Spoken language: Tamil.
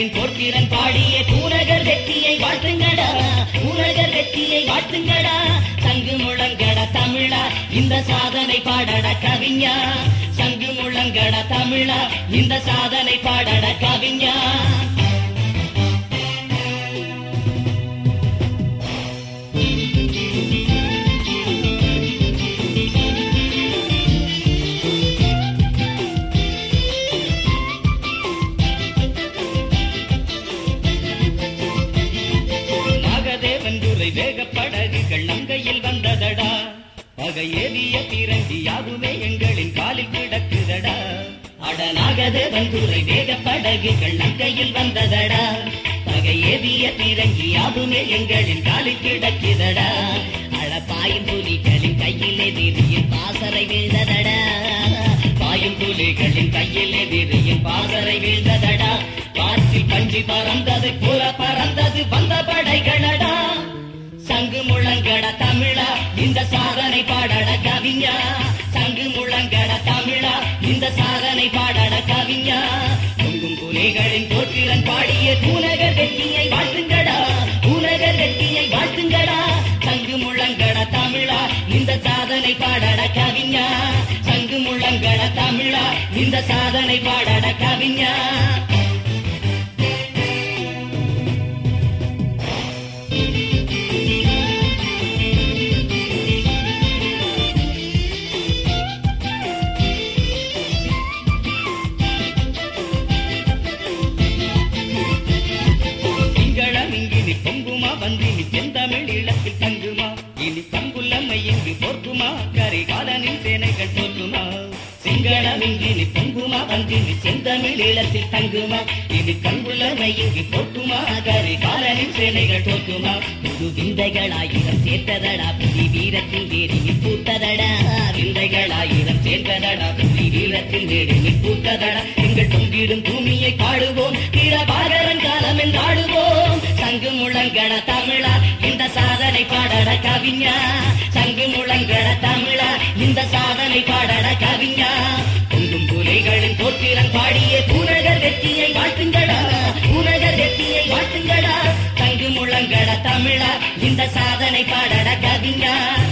புலிகளின் போர்த்திறன் பாடிய பூநகர் வெற்றியை வாழ்த்துங்கடா பூநகர் வெற்றியை வாழ்த்துங்கடா சங்கு முழங்கட தமிழா இந்த சாதனை பாடட கவிஞா சங்கு முழங்கட தமிழா இந்த சாதனை பாடட கவிஞா நாகதேவன் துறை வேகப்படகுகள் நங்கையில் வந்ததடா பகையேறிய பிறங்கி யாதுமே எங்களின் காலில் கிடக்குதடா அட நாகதேவன் துறை வேகப்படகுகள் நங்கையில் வந்ததடா பகையேறிய பிறங்கி யாதுமே எங்களின் காலில் கிடக்குதடா அட பாயும் புலிகளின் கையிலே விரியும் பாசறை வீழ்ந்ததடா பாயும் புலிகளின் கையிலே விரியும் பாசறை வீழ்ந்ததடா காற்றில் பஞ்சி பறந்தது புற பறந்தது வந்த படைகளடா சங்கு முழங்கட தமிழா இந்த சாதனை பாடட கவிஞா சங்கு முழங்கட தமிழா இந்த சாதனை பாடட கவிஞா பொங்கும் புலிகளின் போற்றிரன் பாடிய பூநகர் வெற்றியை வாழ்த்துங்கடா பூநகர் வெற்றியை வாழ்த்துங்கடா சங்கு முழங்கட தமிழா இந்த சாதனை பாடட கவிஞா சங்கு முழங்கட தமிழா இந்த சாதனை பாடட கவிஞா திங்களம் இங்கினி பொங்குமா வந்தினி செந்தமிழ் இளத்தில் தங்குமா இனி பங்குள்ளம்மை இங்கு போர்க்குமா கரிகாலனின் சேனைகள் தோற்றுமா சிங்களம் இங்கினி பொங்குமா வந்தினி செந்தமிழ் இளத்தில் தங்குமா இனி கங்குள்ளம்மை இங்கு போர்க்குமா கரிகாலனின் சேனைகள் தோற்றுமா புது விந்தைகளாயிரம் சேர்த்ததடா புலி வீரத்தின் வேரியில் பூத்ததடா விந்தைகளாயிரம் சேர்த்ததடா புலி வீரத்தின் வேரியில் பூத்ததடா எங்கள் பொங்கிடும் பூமியை பாடுவோம் வீரபாகரன் காலம் என்றாடுவோம் சங்கு முழங்கட தமிழா இந்த சாதனை பாடட கவிஞா சங்கு முழங்கட தமிழா இந்த சாதனை பாடட கவிஞா பொங்கும் புலிகளின் போற்றிரன் பாடிய பூநகர் வெற்றியை வாழ்த்துங்கடா பூநகர் வெற்றியை வாழ்த்துங்கடா சங்கு முழங்கட தமிழா இந்த சாதனை பாடட கவிஞா